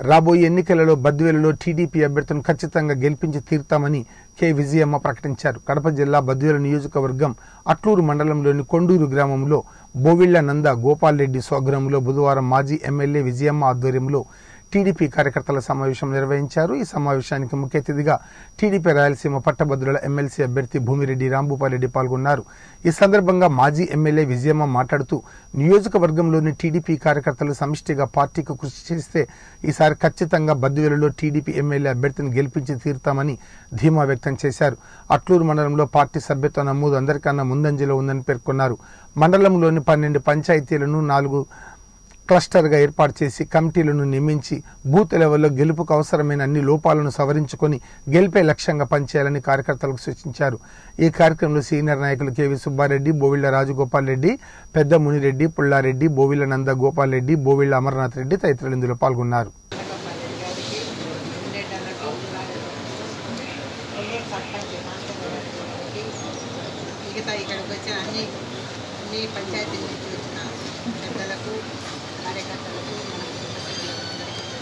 రాబోయే ఎన్నికలలో బద్వేలులో టీడీపీ అభ్యర్థులను ఖచ్చితంగా గెలిపించి తీరుతామని కె విజయమ్మ ప్రకటించారు కడప జిల్లా బద్వేలు నియోజకవర్గం అట్లూరు మండలంలోని కొండూరు గ్రామంలో బోవిళ్ల నంద గోపాల్ రెడ్డి స్వగృహంలో బుధవారం మాజీ ఎమ్మెల్యే విజయమ్మ ఆధ్వర్యంలో టీడీపీ కార్యకర్తల సమావేశం నిర్వహించారు ఈ సమావేశానికి ముఖ్య అతిథిగా టీడీపీ రాయలసీమ పట్టభద్రుల ఎమ్మెల్సీ అభ్యర్థి భూమిరెడ్డి రాంభూపాలరెడ్డి పాల్గొన్నారు ఈ సందర్భంగా మాజీ ఎమ్మెల్యే విజయమ్మ మాట్లాడుతూ నియోజకవర్గంలోని టీడీపీ కార్యకర్తలు సమిష్టిగా పార్టీకి కృషి చేస్తే ఈసారి ఖచ్చితంగా బద్దువేలులో టీడీపీ ఎమ్మెల్యే అభ్యర్థిని గెలిపించి తీరుతామని ధీమా వ్యక్తం చేశారు అట్లూరు మండలంలో పార్టీ సభ్యత్వ నమోదు అందరికన్నా ముందంజలో ఉందని పేర్కొన్నారు మండలంలోని పన్నెండు పంచాయతీలను నాలుగు క్లస్టర్గా ఏర్పాటు చేసి కమిటీలను నియమించి బూత్ లెవెల్లో గెలుపుకు అవసరమైన అన్ని లోపాలను సవరించుకొని గెలిపే లక్ష్యంగా పనిచేయాలని కార్యకర్తలకు సూచించారు ఈ కార్యక్రమంలో సీనియర్ నాయకులు కేవీ సుబ్బారెడ్డి బోవిళ్ల రాజగోపాల్ రెడ్డి పెద్ద మునిరెడ్డి పుల్లారెడ్డి బోవిళ్ల నంద గోపాల్ రెడ్డి బోవిళ్ల అమర్నాథ్ రెడ్డి తదితరులు ఇందులో పాల్గొన్నారు గోపాల్ గారికి ఉండేట అన్నట్టు కొల్లూరు సర్పంచ్ గారికి మిగతా ఇక్కడికి వచ్చిన అన్ని అన్ని పంచాయతీల నుంచి వచ్చిన పెద్దలకు కార్యకర్తలకు మన కుటుంబ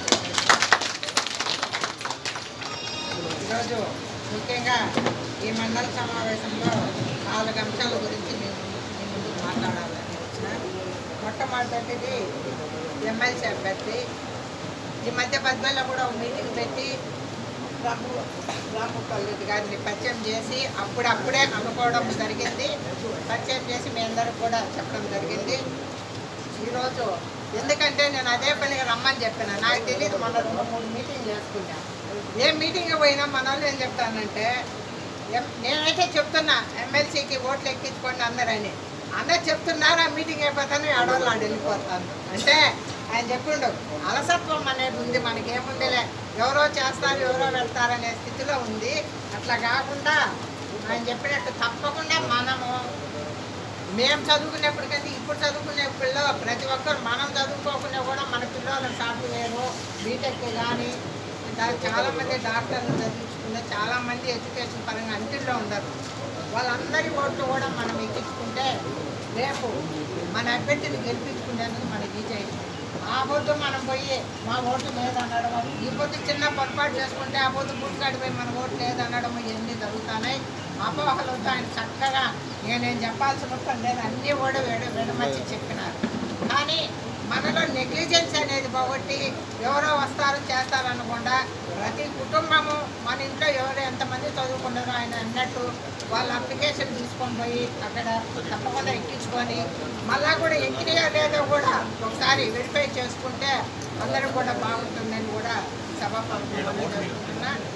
సభ్యులందరికీ ఈరోజు ముఖ్యంగా ఈ మండల సమావేశంలో నాలుగు అంశాల గురించి మేము మీ ముందు మాట్లాడాలని వచ్చిన మొట్టమొదటిది ఎమ్మెల్సీ అభ్యర్థి ఈ మధ్య పద్మలో కూడా ఒక మీటింగ్ పెట్టి రాము రాముపల్లి గారిని పరిచయం చేసి అప్పుడప్పుడే అనుకోవడం జరిగింది పరిచయం చేసి మీ అందరికి కూడా చెప్పడం జరిగింది ఈరోజు ఎందుకంటే నేను అదే పనిగా రమ్మని చెప్పిన నాకు తెలియదు మన రెండు మూడు మీటింగ్ చేసుకున్నా ఏ మీటింగ్ పోయినా మన వాళ్ళు ఏం చెప్తానంటే ఎం- నేనైతే చెప్తున్నా ఎమ్మెల్సీకి ఓట్లు ఎక్కించుకోండి అందరని అందరు చెప్తున్నారు ఆ మీటింగ్ అయిపోతాను ఆడవాళ్ళు ఆడ వెళ్ళిపోతాను అంటే ఆయన చెప్పిండు అలసత్వం అనేది ఉంది మనకేముందిలే ఎవరో చేస్తారు ఎవరో వెళ్తారు అనే స్థితిలో ఉంది అట్లా కాకుండా ఆయన చెప్పినట్టు తప్పకుండా మనము మేము చదువుకునేప్పటికంటే ఇప్పుడు చదువుకునే పిల్లలు ప్రతి ఒక్కరు మనం చదువుకోకుండా కూడా మన పిల్లలు సాఫ్ట్వేర్ బీటెక్ కానీ చాలామంది డాక్టర్లు చదివించుకున్న చాలామంది ఎడ్యుకేషన్ పరంగా అన్నింటిలో ఉండరు వాళ్ళందరి ఓట్లు కూడా మనం ఎక్కించుకుంటే రేపు మన అభ్యర్థిని గెలిపించుకునేందుకు మనకి ఈజీ అవుతుంది ఆ పొద్దు మనం పోయి మా ఓటు లేదనడం ఈ పొద్దు చిన్న పొరపాటు చేసుకుంటే ఆ పొద్దు బూట్కాడి పోయి మన ఓటు లేదనడం ఇవన్నీ జరుగుతున్నాయి అపోహలతో ఆయన చక్కగా నేనేం చెప్పాల్సిన అవసరం లేదు అన్నీ కూడా వేడ విడమర్చి చెప్పినారు కానీ మనలో నెగ్లిజెన్స్ అనేది పోగొట్టి ఎవరో వస్తారు చేస్తారు అనకుండా ప్రతి కుటుంబము మన ఇంట్లో ఎవరు ఎంతమంది చదువుకున్నారో ఆయన అన్నట్టు వాళ్ళ అప్లికేషన్ తీసుకొని పోయి అక్కడ తప్పకుండా ఎక్కించుకొని మళ్ళా కూడా ఎక్కినాయో లేదో కూడా ఒకసారి వెరిఫై చేసుకుంటే అందరూ కూడా బాగుంటుందని కూడా సభాపక్షంగా చెప్తున్నా